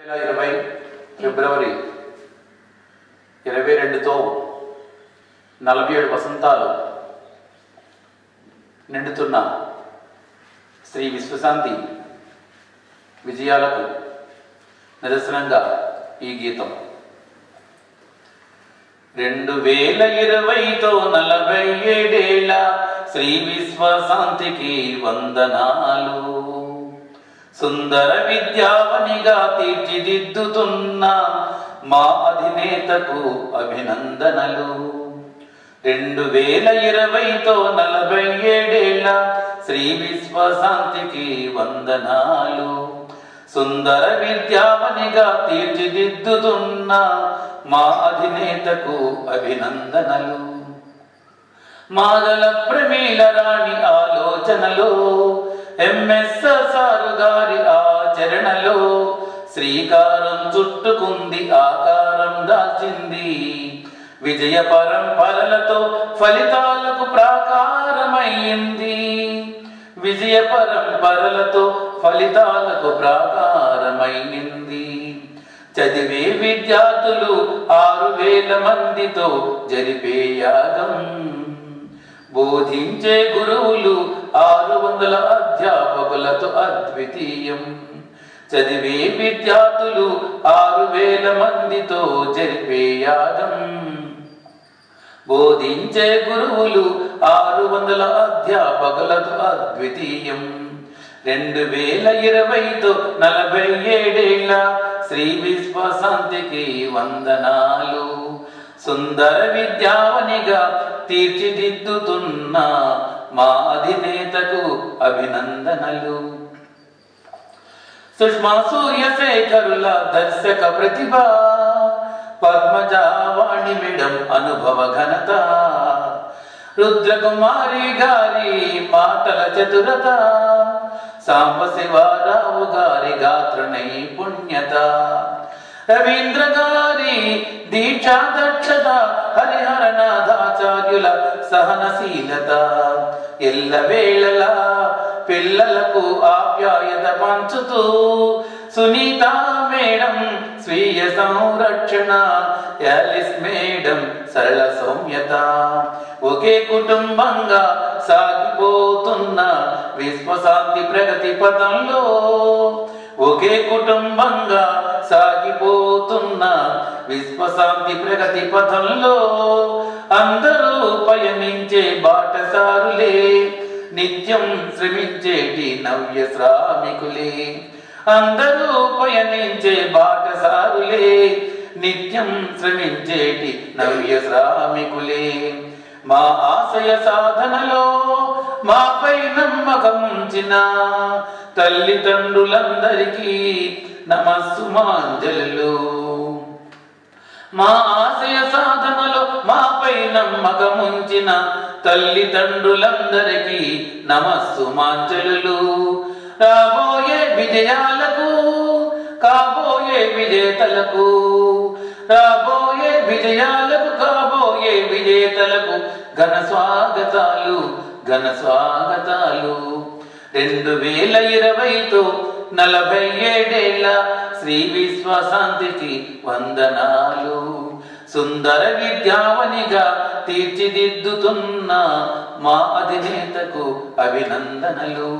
వేల ఇరవై ఫిబ్రవరి ఇరవై రెండుతో నలభై ఏడు వసంతాలు నిండుతున్న శ్రీ విశ్వశాంతి విజయాలకు నిదర్శనంగా ఈ గీతం రెండు వేల ఇరవైతో నలభై ఏడేళ్ల శ్రీ విశ్వశాంతికి వందనాలు సుందర విద్యావనిగా తీర్చిదిద్దుతున్న మా అధినేతకు అభినందనలు రెండు వేల ఇరవైతో నలభై ఏడేళ్ల శ్రీ విశ్వశాంతికి వందనాలు సుందర విద్యావనిగా తీర్చిదిద్దుతున్న మా అధినేతకు అభినందనలు మాదల ప్రమీల రాణి ఆలోచనలో ఎంఎస్ఆర్ గారి ఆచరణలో శ్రీకారం చుట్టుకుంది ఆకారం దాచింది విజయ పరంపరలతో ఫలితాలకు ప్రాకారమైంది విజయ పరంపరలతో ఫలితాలకు ప్రాకారమైంది చదివే విద్యార్థులు ఆరు వేల మందితో జరిపే యాగం బోధించే గురువులు ఆరు వందల అధ్యాపకులతో అద్వితీయం చదివే విద్యార్థులు ఆరు వేల మందితో జరిపే యాగం బోధించే గురువులు ఆరు వందల అధ్యాపకులతో అద్వితీయం రెండు వేల ఇరవైతో నలభై ఏడేళ్ల శ్రీ విశ్వశాంతికి వందనాలు సుందర విద్యావనిగా తీర్చిదిద్దుతున్న మా అధినేతకు అభినందనలు సుష్మా సూర్యశేఖరుల దర్శక ప్రతిభ పద్మజావాణి మిడం అనుభవ ఘనత రుద్రకుమారి గారి మాటల చతురత సాంబశివారావు గారి గాత్ర నైపుణ్యత రవీంద్ర గారి దీక్షా దక్షత హరిహరనాథాచార్యుల సహనశీలత ఎల్లవేళలా పిల్లలకు ఆప్యాయత పంచుతూ సునీత మేడం స్వీయ సంరక్షణ యాలిస్ మేడం సరళ సౌమ్యత ఒకే కుటుంబంగా సాగిపోతున్న విశ్వశాంతి ప్రగతి పథంలో ఒకే కుటుంబంగా సాగిపోతున్న విశ్వశాంతి ప్రగతి పథంలో అందరూ పయనించే బాటసారులే నిత్యం శ్రమించేటి నవ్య శ్రామికులే అందరూ పయనించే బాటసారులే నిత్యం శ్రమించేటి నవ్య శ్రామికులే మా ఆశయ సాధనలో మాపై నమ్మకం ఉంచిన తల్లిదండ్రులందరికీ నమస్సుమాంజలు మా ఆశయ సాధనలో మాపై నమ్మకముంచిన తల్లిదండ్రులందరికీ నమస్సు మాంజలు రాబోయే విజయాలకు కాబోయే విజేతలకు రాబోయే విజయాలకు కాబోయే విజేతలకు ఘన స్వాగతాలు ఘన స్వాగతాలు రెండు వేల ఇరవైతో నలభై ఏడేళ్ల శ్రీ విశ్వశాంతికి వందనాలు సుందర విద్యావనిగా తీర్చిదిద్దుతున్న మా అధినేతకు అభినందనలు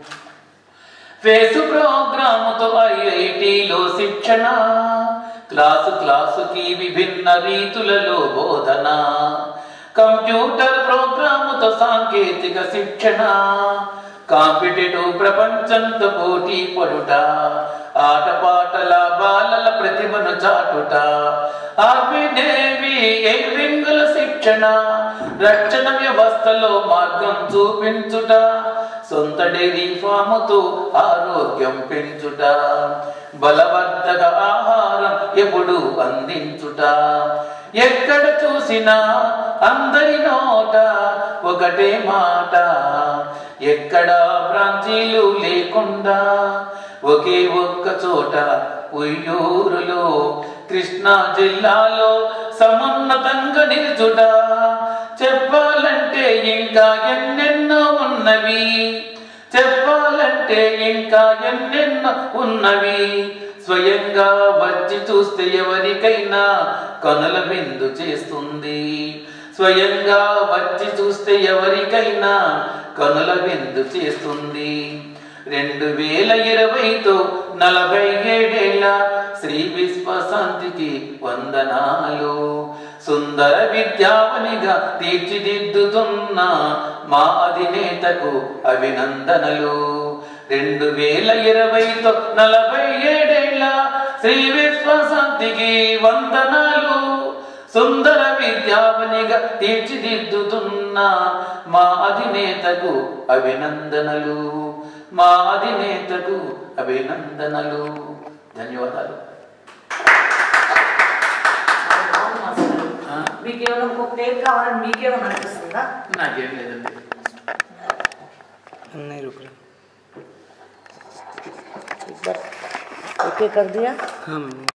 ఫేసు ప్రోగ్రాముతో ఐఐటిలో శిక్షణ క్లాసు క్లాసుకి విభిన్న రీతులలో బోధన కంప్యూటర్ ప్రోగ్రాముతో సాంకేతిక శిక్షణ కాంపిటేటివ్ ప్రపంచంతో పోటీ పడుట ఆటపాటల బాలల ప్రతిభను చాటుట ఆర్మీ నేవీ ఎయిరింగుల శిక్షణ రక్షణ వ్యవస్థలో మార్గం చూపించుట సొంత డైరీ ఫాముతో ఆరోగ్యం పెంచుట బలవర్ధక ఆహారం ఎప్పుడు అందించుట ఎక్కడ చూసినా అందరి నోట ఒకటే మాట ఎక్కడ బ్రాంచీలు లేకుండా ఒకే ఒక్క చోట ఉయ్యూరులో కృష్ణా జిల్లాలో సమున్నతంగా నిలుచుట చెప్పాలంటే ఇంకా ఎన్నెన్నో ఉన్నవి చెప్పాలంటే కంటే ఇంకా ఎన్నెన్నో ఉన్నవి స్వయంగా వచ్చి చూస్తే ఎవరికైనా కనుల విందు చేస్తుంది స్వయంగా వచ్చి చూస్తే ఎవరికైనా కనుల విందు చేస్తుంది రెండు వేల ఇరవైతో నలభై ఏడేళ్ల శ్రీ విశ్వశాంతికి వందనాలు సుందర విద్యావనిగా తీర్చిదిద్దుతున్న మా అధినేతకు అభినందనలు రెండు వేల ఇరవైతో నలభై ఏడేళ్ల శ్రీ విశ్వశాంతికి వందనాలు సుందర విద్యావనిగా తీర్చిదిద్దుతున్న మా అధినేతకు అభినందనలు మా అధినేతకు అభినందనలు ధన్యవాదాలు బాగుంది మాస్టర్. ఆ? మీకేమైనా ఇంకొక టేక్ కావాలని మీకేమైనా అనిపిస్తుందా నాకేం లేదండి नहीं रुक रहा ఓకే कर दिया हाँ मैम